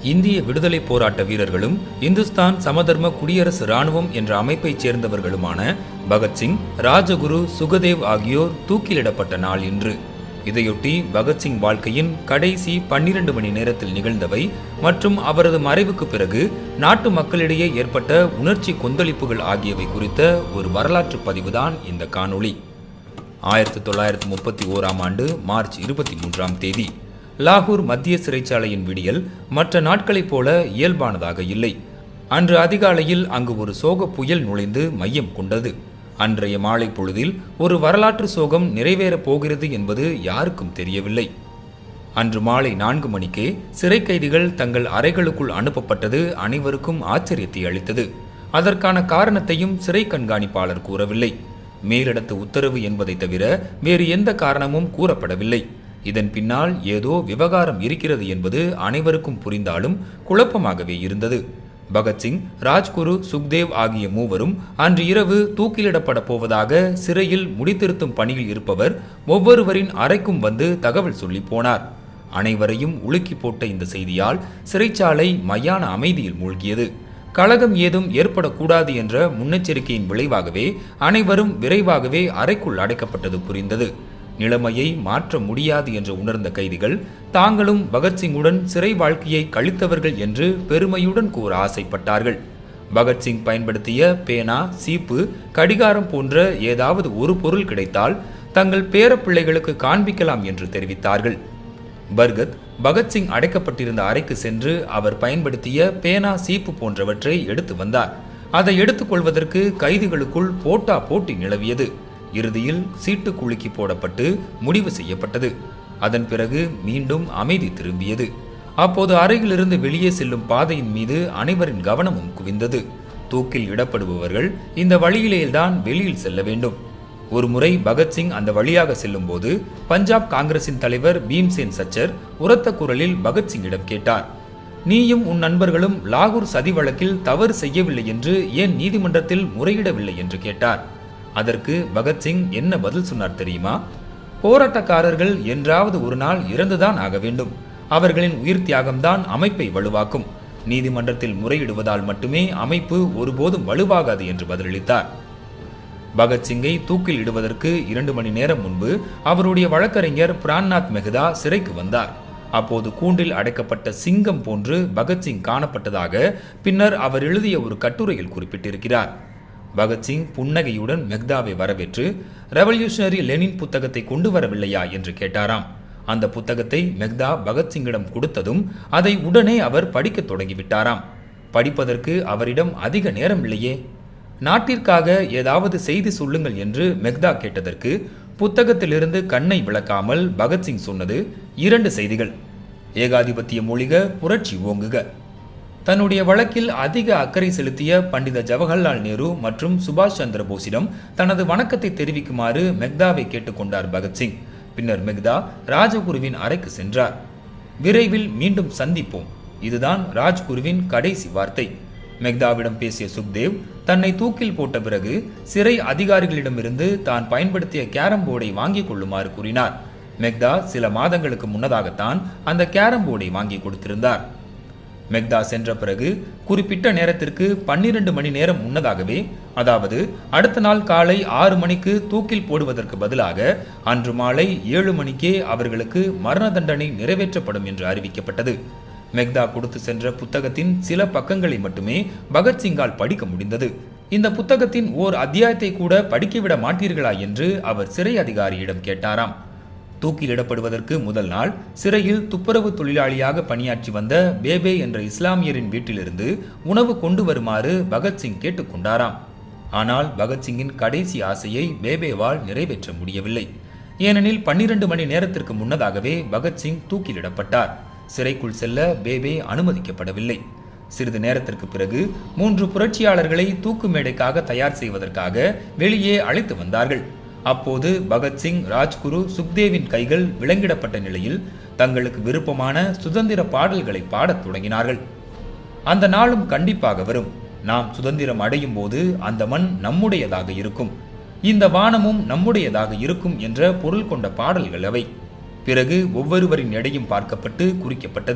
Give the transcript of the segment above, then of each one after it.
இந்திய விடுதலை போராட்ட வீரர்களும் இந்துஸ்தான் சமதர்ம குடியரசு இராணுவம் என்ற அமைப்பைச் சேர்ந்தவர்களுமான பகத்சிங் ராஜகுரு சுகதேவ் ஆகியோர் தூக்கிலிடப்பட்ட நாள் இன்று இதையொட்டி பகத்சிங் வாழ்க்கையின் கடைசி பன்னிரண்டு மணி நேரத்தில் நிகழ்ந்தவை மற்றும் அவரது மறைவுக்கு பிறகு நாட்டு மக்களிடையே ஏற்பட்ட உணர்ச்சி கொந்தளிப்புகள் ஆகியவை குறித்த ஒரு வரலாற்று பதிவுதான் இந்த காணொளி ஆயிரத்தி தொள்ளாயிரத்தி முப்பத்தி ஓராம் ஆண்டு மார்ச் இருபத்தி மூன்றாம் தேதி லாகூர் மத்திய சிறைச்சாலையின் விடியல் மற்ற நாட்களைப் போல இயல்பானதாக இல்லை அன்று அதிகாலையில் அங்கு ஒரு சோக புயல் நுழைந்து மையம் கொண்டது அன்றைய மாலை பொழுதில் ஒரு வரலாற்று சோகம் நிறைவேறப் போகிறது என்பது யாருக்கும் தெரியவில்லை அன்று மாலை நான்கு மணிக்கே சிறை கைதிகள் தங்கள் அறைகளுக்குள் அனுப்பப்பட்டது அனைவருக்கும் ஆச்சரியத்தை அளித்தது அதற்கான காரணத்தையும் சிறை கண்காணிப்பாளர் கூறவில்லை மேலிடத்து உத்தரவு என்பதை தவிர வேறு எந்த காரணமும் கூறப்படவில்லை இதன் பின்னால் ஏதோ விவகாரம் இருக்கிறது என்பது அனைவருக்கும் புரிந்தாலும் குழப்பமாகவே இருந்தது பகத்சிங் ராஜ்குரு சுக்தேவ் ஆகிய மூவரும் அன்று இரவு தூக்கிலிடப்பட போவதாக சிறையில் முடித்திருத்தும் பணியில் இருப்பவர் ஒவ்வொருவரின் அறைக்கும் வந்து தகவல் சொல்லி போனார் அனைவரையும் உலுக்கி போட்ட இந்த செய்தியால் சிறைச்சாலை மையான அமைதியில் மூழ்கியது கலகம் ஏதும் ஏற்படக்கூடாது என்ற முன்னெச்சரிக்கையின் விளைவாகவே அனைவரும் விரைவாகவே அறைக்குள் அடைக்கப்பட்டது புரிந்தது நிலைமையை மாற்ற முடியாது என்று உணர்ந்த கைதிகள் தாங்களும் பகத்சிங்குடன் சிறை வாழ்க்கையை கழித்தவர்கள் என்று பெருமையுடன் கூற ஆசைப்பட்டார்கள் பகத்சிங் பயன்படுத்திய பேனா சீப்பு கடிகாரம் போன்ற ஏதாவது ஒரு பொருள் கிடைத்தால் தங்கள் பேரப்பிள்ளைகளுக்கு காண்பிக்கலாம் என்று தெரிவித்தார்கள் பர்கத் பகத்சிங் அடைக்கப்பட்டிருந்த அறைக்கு சென்று அவர் பயன்படுத்திய பேனா சீப்பு போன்றவற்றை எடுத்து வந்தார் அதை எடுத்துக்கொள்வதற்கு கைதிகளுக்குள் போட்டா போட்டி நிலவியது இறுதியில் சீட்டு குலுக்கி போடப்பட்டு முடிவு செய்யப்பட்டது அதன் பிறகு மீண்டும் அமைதி திரும்பியது அப்போது அறையிலிருந்து வெளியே செல்லும் பாதையின் மீது அனைவரின் கவனமும் குவிந்தது தூக்கில் இடப்படுபவர்கள் இந்த வழியிலேதான் வெளியில் செல்ல வேண்டும் ஒருமுறை பகத்சிங் அந்த வழியாக செல்லும்போது பஞ்சாப் காங்கிரசின் தலைவர் பீம்சேன் சச்சர் உரத்த குரலில் பகத்சிங்கிடம் கேட்டார் நீயும் உன் நண்பர்களும் லாகூர் சதி வழக்கில் தவறு செய்யவில்லை என்று ஏன் நீதிமன்றத்தில் முறையிடவில்லை என்று கேட்டார் அதற்கு பகத்சிங் என்ன பதில் சொன்னார் தெரியுமா போராட்டக்காரர்கள் என்றாவது ஒரு நாள் இறந்துதான் ஆக வேண்டும் அவர்களின் உயிர் தியாகம்தான் அமைப்பை வலுவாக்கும் நீதிமன்றத்தில் முறையிடுவதால் மட்டுமே அமைப்பு ஒருபோதும் வலுவாகாது என்று பதிலளித்தார் பகத்சிங்கை தூக்கில் இடுவதற்கு இரண்டு மணி நேரம் முன்பு அவருடைய வழக்கறிஞர் பிரான்நாத் மெஹ்தா சிறைக்கு வந்தார் அப்போது கூண்டில் அடைக்கப்பட்ட சிங்கம் போன்று பகத்சிங் காணப்பட்டதாக பின்னர் அவர் எழுதிய ஒரு கட்டுரையில் குறிப்பிட்டிருக்கிறார் பகத்சிங் புன்னகையுடன் மெக்தாவை வரவேற்று ரெவல்யூஷனரி லெனின் புத்தகத்தை கொண்டு வரவில்லையா என்று கேட்டாராம் அந்த புத்தகத்தை மெக்தா பகத்சிங்கிடம் கொடுத்ததும் அதை உடனே அவர் படிக்கத் தொடங்கிவிட்டாராம் படிப்பதற்கு அவரிடம் அதிக நேரம் இல்லையே நாட்டிற்காக ஏதாவது செய்தி சொல்லுங்கள் என்று மெக்தா கேட்டதற்கு புத்தகத்திலிருந்து கண்ணை விளக்காமல் பகத்சிங் சொன்னது இரண்டு செய்திகள் ஏகாதிபத்திய மொழிக புரட்சி ஓங்குக தன்னுடைய வழக்கில் அதிக அக்கறை செலுத்திய பண்டித ஜவஹர்லால் நேரு மற்றும் சுபாஷ் சந்திர போஸிடம் தனது வணக்கத்தை தெரிவிக்குமாறு மெக்தாவை கேட்டுக்கொண்டார் பகத்சிங் பின்னர் மெக்தா ராஜகுருவின் அறைக்கு சென்றார் விரைவில் மீண்டும் சந்திப்போம் இதுதான் ராஜ்குருவின் கடைசி வார்த்தை மெக்தாவிடம் பேசிய சுக்தேவ் தன்னை தூக்கில் போட்ட பிறகு சிறை அதிகாரிகளிடமிருந்து தான் பயன்படுத்திய கேரம் போர்டை வாங்கிக் கொள்ளுமாறு கூறினார் மெக்தா சில மாதங்களுக்கு முன்னதாகத்தான் அந்த கேரம் போர்டை வாங்கி கொடுத்திருந்தார் மெக்தா சென்ற பிறகு குறிப்பிட்ட நேரத்திற்கு பன்னிரண்டு மணி நேரம் முன்னதாகவே அதாவது அடுத்த நாள் காலை ஆறு மணிக்கு தூக்கில் போடுவதற்கு பதிலாக அன்று மாலை ஏழு மணிக்கே அவர்களுக்கு மரண தண்டனை நிறைவேற்றப்படும் என்று அறிவிக்கப்பட்டது மெக்தா கொடுத்து சென்ற புத்தகத்தின் சில பக்கங்களை மட்டுமே பகத்சிங்கால் படிக்க முடிந்தது இந்த புத்தகத்தின் ஓர் அத்தியாயத்தை கூட படிக்கவிட மாட்டீர்களா என்று அவர் சிறை அதிகாரியிடம் கேட்டாராம் தூக்கிலிடப்படுவதற்கு முதல் நாள் சிறையில் துப்புரவு தொழிலாளியாக பணியாற்றி வந்த பேபே என்ற இஸ்லாமியரின் வீட்டிலிருந்து உணவு கொண்டு வருமாறு பகத்சிங் கேட்டுக்கொண்டாராம் ஆனால் பகத்சிங்கின் கடைசி ஆசையை பேபேவால் நிறைவேற்ற முடியவில்லை ஏனெனில் பன்னிரண்டு மணி நேரத்திற்கு முன்னதாகவே பகத்சிங் தூக்கிலிடப்பட்டார் சிறைக்குள் செல்ல பேபே அனுமதிக்கப்படவில்லை சிறிது நேரத்திற்கு பிறகு மூன்று புரட்சியாளர்களை தூக்கு மேடைக்காக தயார் செய்வதற்காக வெளியே அழைத்து வந்தார்கள் அப்போது பகத்சிங் ராஜ்குரு சுக்தேவின் கைகள் விலங்கிடப்பட்ட நிலையில் தங்களுக்கு விருப்பமான சுதந்திர பாடல்களை பாடத் தொடங்கினார்கள் அந்த நாளும் கண்டிப்பாக வரும் நாம் சுதந்திரம் அடையும் போது அந்த மண் நம்முடையதாக இருக்கும் இந்த வானமும் நம்முடையதாக இருக்கும் என்ற பொருள் கொண்ட பாடல்கள் அவை பிறகு ஒவ்வொருவரின் எடையும் பார்க்கப்பட்டு குறிக்கப்பட்டது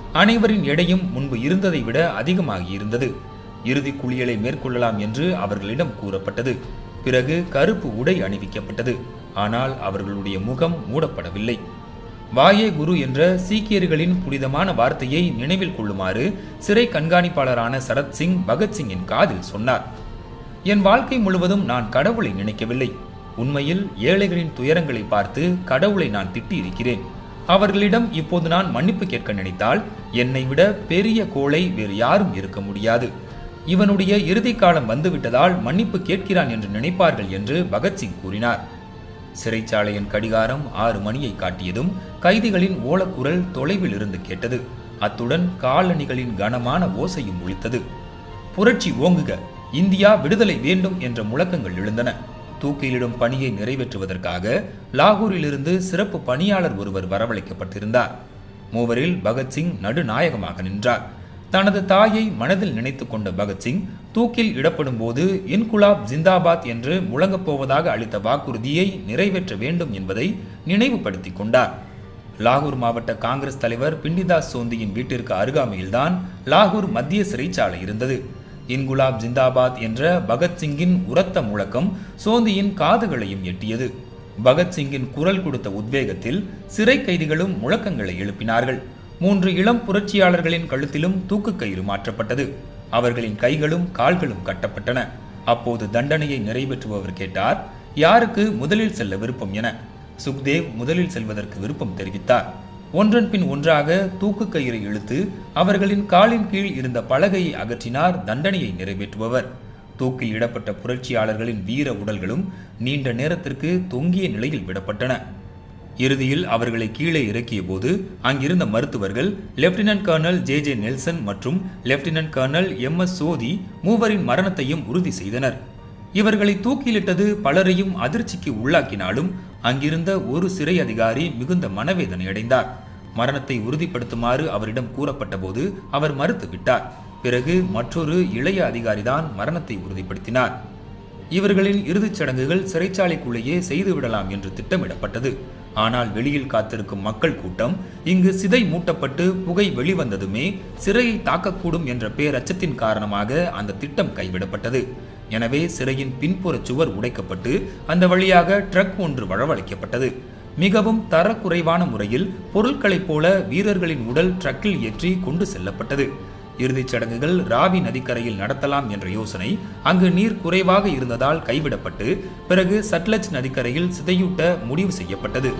அனைவரின் எடையும் முன்பு இருந்ததை விட அதிகமாகி இருந்தது இறுதி குளியலை மேற்கொள்ளலாம் என்று அவர்களிடம் கூறப்பட்டது பிறகு கருப்பு உடை அணிவிக்கப்பட்டது ஆனால் அவர்களுடைய முகம் மூடப்படவில்லை வாயே குரு என்ற சீக்கியர்களின் புனிதமான வார்த்தையை நினைவில் கொள்ளுமாறு சிறை கண்காணிப்பாளரான சரத் சிங் பகத்சிங்கின் காதில் சொன்னார் என் வாழ்க்கை முழுவதும் நான் கடவுளை நினைக்கவில்லை உண்மையில் ஏழைகளின் துயரங்களை பார்த்து கடவுளை நான் திட்டியிருக்கிறேன் அவர்களிடம் இப்போது நான் மன்னிப்பு கேட்க நினைத்தால் என்னை விட பெரிய கோளை வேறு யாரும் இருக்க முடியாது இவனுடைய இறுதி காலம் வந்துவிட்டதால் மன்னிப்பு கேட்கிறான் என்று நினைப்பார்கள் என்று பகத்சிங் கூறினார் சிறைச்சாலையின் கடிகாரம் ஆறு மணியை காட்டியதும் கைதிகளின் ஓலக்குரல் தொலைவில் இருந்து கேட்டது அத்துடன் காலணிகளின் கனமான ஓசையும் ஒலித்தது புரட்சி ஓங்குக இந்தியா விடுதலை வேண்டும் என்ற முழக்கங்கள் எழுந்தன தூக்கிலிடும் பணியை நிறைவேற்றுவதற்காக லாகூரிலிருந்து சிறப்பு பணியாளர் ஒருவர் வரவழைக்கப்பட்டிருந்தார் மூவரில் பகத்சிங் நடுநாயகமாக நின்றார் தனது தாயை மனதில் நினைத்துக் கொண்ட பகத்சிங் தூக்கில் இடப்படும் போது இன்குலாப் ஜிந்தாபாத் என்று முழங்கப் போவதாக அளித்த வாக்குறுதியை நிறைவேற்ற வேண்டும் என்பதை நினைவுபடுத்திக் கொண்டார் லாகூர் மாவட்ட காங்கிரஸ் தலைவர் பிண்டிதாஸ் சோந்தியின் வீட்டிற்கு அருகாமையில்தான் லாகூர் மத்திய சிறைச்சாலை இருந்தது இன்குலாப் ஜிந்தாபாத் என்ற பகத்சிங்கின் உரத்த முழக்கம் சோந்தியின் காதுகளையும் எட்டியது பகத்சிங்கின் குரல் கொடுத்த உத்வேகத்தில் சிறை கைதிகளும் முழக்கங்களை எழுப்பினார்கள் மூன்று இளம் புரட்சியாளர்களின் கழுத்திலும் தூக்கு கயிறு மாற்றப்பட்டது அவர்களின் கைகளும் கால்களும் கட்டப்பட்டன அப்போது தண்டனையை நிறைவேற்றுபவர் கேட்டார் யாருக்கு முதலில் செல்ல விருப்பம் என சுக்தேவ் முதலில் செல்வதற்கு விருப்பம் தெரிவித்தார் ஒன்றன் பின் ஒன்றாக தூக்கு கயிறை இழுத்து அவர்களின் காலின் கீழ் இருந்த பலகையை அகற்றினார் தண்டனையை நிறைவேற்றுபவர் தூக்கில் இடப்பட்ட புரட்சியாளர்களின் வீர உடல்களும் நீண்ட நேரத்திற்கு தொங்கிய நிலையில் விடப்பட்டன இறுதியில் அவர்களை கீழே இறக்கிய போது அங்கிருந்த மருத்துவர்கள் lieutenant colonel J J Nelson மற்றும் lieutenant colonel M S Sodhi மூவரின் மரணத்தையும் உறுதி செய்தனர் இவர்களை தூக்கிலிட்டது பலரையும் அதிர்ச்சிக்கு உள்ளாக்கினாலும் அங்கிருந்த ஒரு சிறை அதிகாரி மிகுந்த மனவேதனை அடைந்தார் மரணத்தை உறுதிப்படுத்துமாறு அவரிடம் கூறப்பட்ட போது அவர் மறுத்துவிட்டார் பிறகு மற்றொரு இளைய அதிகாரிதான் மரணத்தை உறுதிப்படுத்தினார் இவர்களின் இறுதிச் சடங்குகள் சிறைச்சாலைக்குள்ளேயே செய்துவிடலாம் என்று திட்டமிடப்பட்டது ஆனால் வெளியில் காத்திருக்கும் மக்கள் கூட்டம் இங்கு சிதை மூட்டப்பட்டு புகை வெளிவந்ததுமே சிறையை தாக்கக்கூடும் என்ற பேரச்சத்தின் காரணமாக அந்த திட்டம் கைவிடப்பட்டது எனவே சிறையின் பின்புற சுவர் உடைக்கப்பட்டு அந்த வழியாக ட்ரக் ஒன்று வரவழைக்கப்பட்டது மிகவும் தரக்குறைவான முறையில் பொருட்களைப் போல வீரர்களின் உடல் ட்ரக்கில் ஏற்றி கொண்டு செல்லப்பட்டது இறுதிச் சடங்குகள் ராவி நதிக்கரையில் நடத்தலாம் என்ற யோசனை அங்கு நீர் குறைவாக இருந்ததால் கைவிடப்பட்டு பிறகு சட்லஜ் நதிக்கரையில் சிதையூட்ட முடிவு செய்யப்பட்டது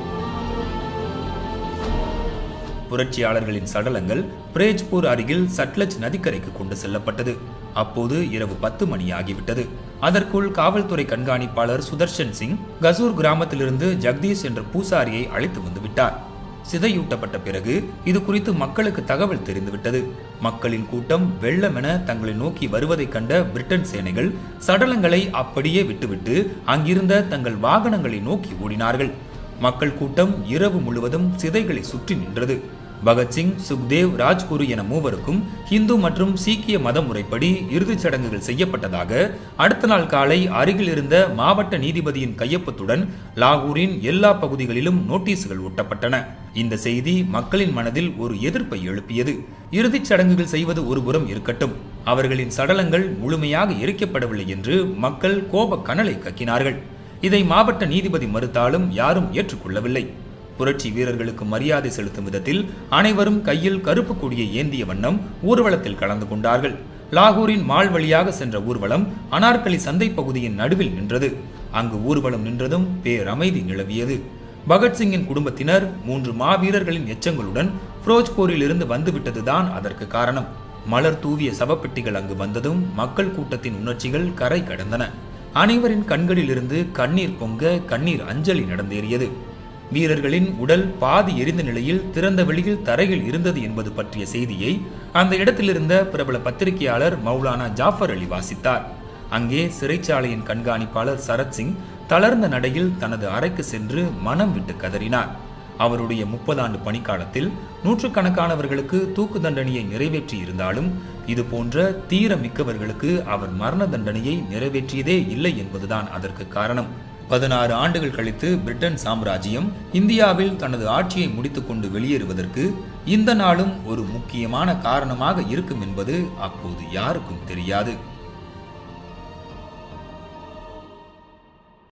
புரட்சியாளர்களின் சடலங்கள் பிரேஜ்பூர் அருகில் சட்லஜ் நதிக்கரைக்கு கொண்டு செல்லப்பட்டது அப்போது இரவு பத்து மணி ஆகிவிட்டது அதற்குள் காவல்துறை கண்காணிப்பாளர் சுதர்ஷன் சிங் கசூர் கிராமத்திலிருந்து ஜெகதீஷ் என்ற பூசாரியை அழைத்து வந்து விட்டார் சிதையூட்டப்பட்ட பிறகு இது குறித்து மக்களுக்கு தகவல் தெரிந்துவிட்டது மக்களின் கூட்டம் வெள்ளமென தங்களை நோக்கி வருவதைக் கண்ட பிரிட்டன் சேனைகள் சடலங்களை அப்படியே விட்டுவிட்டு அங்கிருந்த தங்கள் வாகனங்களை நோக்கி ஓடினார்கள் மக்கள் கூட்டம் இரவு முழுவதும் சிதைகளை சுற்றி நின்றது பகத்சிங் சுக்தேவ் ராஜ்குரு என மூவருக்கும் இந்து மற்றும் சீக்கிய மத முறைப்படி இறுதிச் சடங்குகள் செய்யப்பட்டதாக அடுத்த நாள் காலை அருகில் இருந்த மாவட்ட நீதிபதியின் கையொப்பத்துடன் லாகூரின் எல்லா பகுதிகளிலும் நோட்டீசுகள் ஒட்டப்பட்டன இந்த செய்தி மக்களின் மனதில் ஒரு எதிர்ப்பை எழுப்பியது இறுதிச் சடங்குகள் செய்வது ஒருபுறம் இருக்கட்டும் அவர்களின் சடலங்கள் முழுமையாக எரிக்கப்படவில்லை என்று மக்கள் கோப கனலை கக்கினார்கள் இதை மாவட்ட நீதிபதி மறுத்தாலும் யாரும் ஏற்றுக்கொள்ளவில்லை புரட்சி வீரர்களுக்கு மரியாதை செலுத்தும் விதத்தில் அனைவரும் கையில் கருப்பு கொடியை ஏந்திய வண்ணம் ஊர்வலத்தில் கலந்து கொண்டார்கள் லாகூரின் மால் வழியாக சென்ற ஊர்வலம் அனார்கலி சந்தை பகுதியின் நடுவில் நின்றது அங்கு ஊர்வலம் நின்றதும் பேரமைதி நிலவியது பகத்சிங்கின் குடும்பத்தினர் மூன்று மாவீரர்களின் எச்சங்களுடன் ஃபிரோஜ்பூரில் இருந்து வந்துவிட்டதுதான் அதற்கு காரணம் மலர் தூவிய சவப்பெட்டிகள் அங்கு வந்ததும் மக்கள் கூட்டத்தின் உணர்ச்சிகள் கரை கடந்தன அனைவரின் கண்களிலிருந்து கண்ணீர் பொங்க கண்ணீர் அஞ்சலி நடந்தேறியது வீரர்களின் உடல் பாதி எரிந்த நிலையில் திறந்த வெளியில் தரையில் இருந்தது என்பது பற்றிய செய்தியை அந்த இடத்திலிருந்த பிரபல பத்திரிகையாளர் மௌலானா ஜாஃபர் அலி வாசித்தார் அங்கே சிறைச்சாலையின் கண்காணிப்பாளர் சரத் சிங் தளர்ந்த நடையில் தனது அறைக்கு சென்று மனம் விட்டு கதறினார் அவருடைய முப்பதாண்டு பணிக்காலத்தில் நூற்றுக்கணக்கானவர்களுக்கு தூக்கு தண்டனையை நிறைவேற்றி இருந்தாலும் இது போன்ற தீர மிக்கவர்களுக்கு அவர் மரண தண்டனையை நிறைவேற்றியதே இல்லை என்பதுதான் அதற்கு காரணம் பதினாறு ஆண்டுகள் கழித்து பிரிட்டன் சாம்ராஜ்யம் இந்தியாவில் தனது ஆட்சியை முடித்துக்கொண்டு வெளியேறுவதற்கு இந்த நாளும் ஒரு முக்கியமான காரணமாக இருக்கும் என்பது அப்போது யாருக்கும் தெரியாது